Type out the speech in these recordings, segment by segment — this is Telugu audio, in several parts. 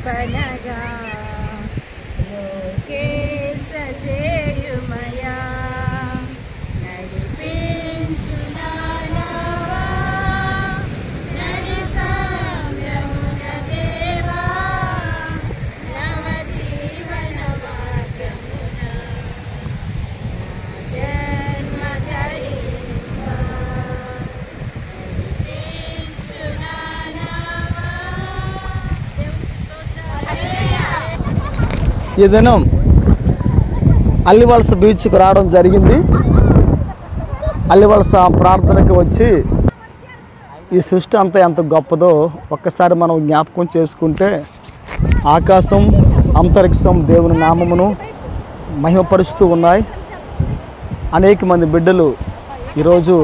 నడిపనగా లోకేశ చేయుమయా నడిపించు నానావా నడి సామ్యమున దేవా నవ జీవన మార్గమున జన్మ ధరింప నడిపించు నానావా దేవునికి స్తోత్రం హల్లెలూయా ఈ దినం అల్లివలస బీచ్కు రావడం జరిగింది అల్లివలస ప్రార్థనకి వచ్చి ఈ సృష్టి అంతా ఎంత గొప్పదో ఒక్కసారి మనం జ్ఞాపకం చేసుకుంటే ఆకాశం అంతరిక్షం దేవుని నామమును మహిమపరుస్తూ ఉన్నాయి అనేక మంది బిడ్డలు ఈరోజు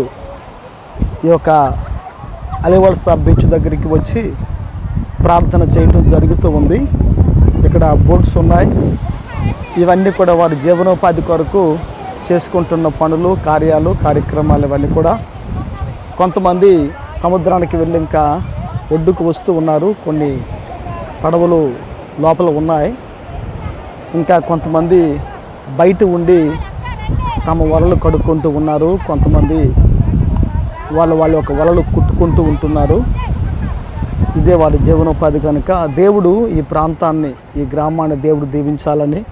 ఈ యొక్క అలివలస బీచ్ దగ్గరికి వచ్చి ప్రార్థన చేయటం జరుగుతూ ఉంది ఇక్కడ బోట్స్ ఉన్నాయి ఇవన్నీ కూడా వారి జీవనోపాధి కొరకు చేసుకుంటున్న పనులు కార్యాలు కార్యక్రమాలు ఇవన్నీ కూడా కొంతమంది సముద్రానికి వెళ్ళి ఇంకా ఒడ్డుకు వస్తూ ఉన్నారు కొన్ని పడవలు లోపల ఉన్నాయి ఇంకా కొంతమంది బయట ఉండి తమ వలలు కడుక్కుంటూ ఉన్నారు కొంతమంది వాళ్ళ వాళ్ళ యొక్క వలలు కుట్టుకుంటూ ఉంటున్నారు ఇదే వారి జీవనోపాధి కనుక దేవుడు ఈ ప్రాంతాన్ని ఈ గ్రామాన్ని దేవుడు దీవించాలని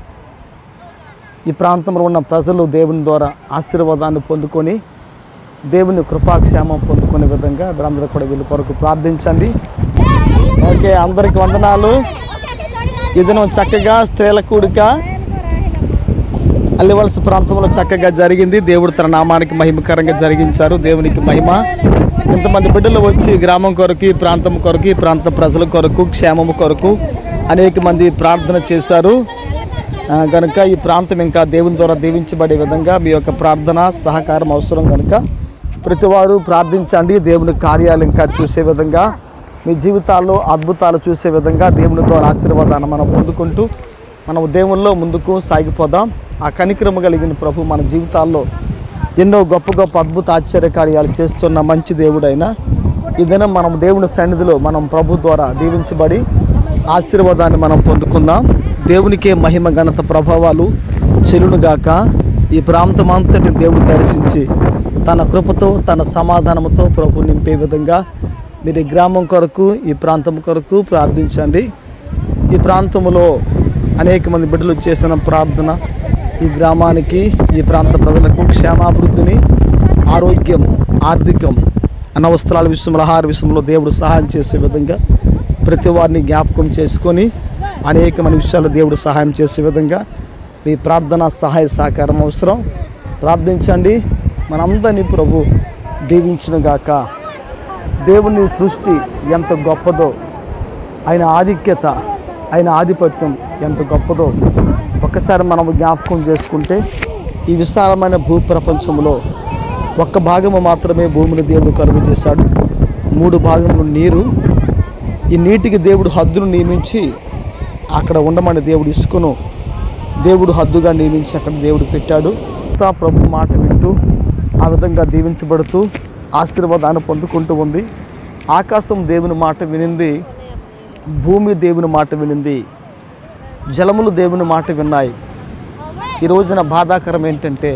ఈ ప్రాంతంలో ఉన్న ప్రజలు దేవుని ద్వారా ఆశీర్వాదాన్ని పొందుకొని దేవుని కృపాక్షేమం పొందుకునే విధంగా మీరందరూ కూడా వీళ్ళ కొరకు ప్రార్థించండి ఓకే అందరికి వందనాలు ఈ దినం చక్కగా స్త్రీల కూడిక అల్లివలస ప్రాంతంలో చక్కగా జరిగింది దేవుడు తన నామానికి మహిమకరంగా జరిగించారు దేవునికి మహిమ ఇంతమంది బిడ్డలు వచ్చి గ్రామం కొరకు ఈ ప్రాంతం కొరకు ఈ ప్రాంత ప్రజల కొరకు క్షేమము కొరకు అనేక మంది ప్రార్థన చేశారు ఆ, కనుక ఈ ప్రాంతం ఇంకా దేవుని ద్వారా దీవించబడే విధంగా మీ యొక్క ప్రార్థన సహకారం అవసరం కనుక ప్రతివారు ప్రార్థించండి దేవుని కార్యాలు ఇంకా చూసే విధంగా మీ జీవితాల్లో అద్భుతాలు చూసే విధంగా దేవుని ద్వారా ఆశీర్వాదాన్ని మనం పొందుకుంటూ మనం దేవుల్లో ముందుకు సాగిపోదాం ఆ కనిక్రమ కలిగిన ప్రభు మన జీవితాల్లో ఎన్నో గొప్ప గొప్ప అద్భుత ఆశ్చర్య కార్యాలు చేస్తున్న మంచి దేవుడైన ఈ దినం మనం దేవుని సన్నిధిలో మనం ప్రభు ద్వారా దీవించబడి ఆశీర్వాదాన్ని మనం పొందుకుందాం దేవునికే మహిమ ఘనత ప్రభావాలు చెలునుగాక ఈ ప్రాంతం అంతటి దేవుడు దర్శించి తన కృపతో తన సమాధానంతో ప్రభు నింపే విధంగా మీరు ఈ గ్రామం కొరకు ఈ ప్రాంతం కొరకు ప్రార్థించండి ఈ ప్రాంతంలో అనేక మంది బిడ్డలు చేసిన ప్రార్థన ఈ గ్రామానికి ఈ ప్రాంత ప్రజలకు క్షేమాభివృద్ధిని ఆరోగ్యం ఆర్థికం అనవసరాల విషయంలో ఆహార విషయంలో దేవుడు సహాయం చేసే విధంగా ప్రతి వారిని జ్ఞాపకం చేసుకొని అనేకమైన విషయాలు దేవుడు సహాయం చేసే విధంగా మీ ప్రార్థన సహాయ సహకారం అవసరం ప్రార్థించండి మనందరినీ ప్రభు దీవించునుగాక దేవుని సృష్టి ఎంత గొప్పదో ఆయన ఆధిక్యత ఆయన ఆధిపత్యం ఎంత గొప్పదో ఒక్కసారి మనం జ్ఞాపకం చేసుకుంటే ఈ విశాలమైన భూ ప్రపంచంలో ఒక్క భాగము మాత్రమే భూమిని దేవుడు కలుగు చేశాడు మూడు భాగములు నీరు ఈ నీటికి దేవుడు హద్దును నియమించి అక్కడ ఉండమని దేవుడు ఇసుకను దేవుడు హద్దుగా నియమించి అక్కడ దేవుడు పెట్టాడు అంతా ప్రభు మాట వింటూ ఆ విధంగా దీవించబడుతూ ఆశీర్వాదాన్ని పొందుకుంటూ ఉంది ఆకాశం దేవుని మాట వినింది భూమి దేవుని మాట వినింది జలములు దేవుని మాట విన్నాయి ఈ రోజున బాధాకరం ఏంటంటే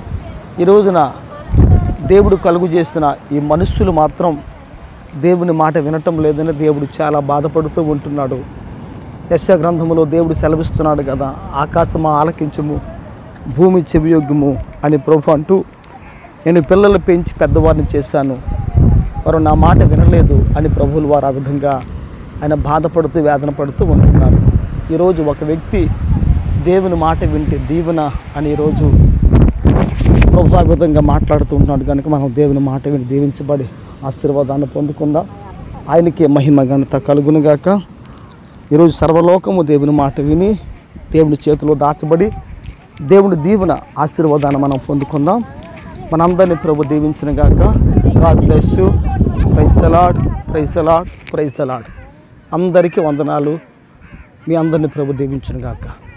ఈ రోజున దేవుడు కలుగు చేసిన ఈ మనుష్యులు మాత్రం దేవుని మాట వినటం లేదని దేవుడు చాలా బాధపడుతూ ఉంటున్నాడు యశ గ్రంథములో దేవుడు సెలవిస్తున్నాడు కదా ఆకాశమా ఆలకించము భూమి చెవియోగ్యము అని ప్రభు అంటూ నేను పిల్లలు పెంచి పెద్దవారిని చేశాను వారు నా మాట వినలేదు అని ప్రభువులు వారు ఆ విధంగా ఆయన బాధపడుతూ వేదన పడుతూ ఉంటున్నారు ఈరోజు ఒక వ్యక్తి దేవుని మాట వింటే దీవెన అని ఈరోజు ప్రభు ఆ విధంగా మాట్లాడుతూ ఉంటున్నాడు కనుక మనం దేవుని మాట విని దీవించబడి ఆశీర్వాదాన్ని పొందుకుందాం ఆయనకి మహిమ ఘనత కలుగునుగాక ఈరోజు సర్వలోకము దేవుని మాట విని దేవుని చేతిలో దాచబడి దేవుని దీవెన ఆశీర్వాదాన్ని మనం పొందుకుందాం మనందరినీ ప్రభు దీవించిన గాక God bless you praise the lord praise the lord praise the lord అందరికీ వందనాలు మీ అందరినీ ప్రభు దీవించిన గాక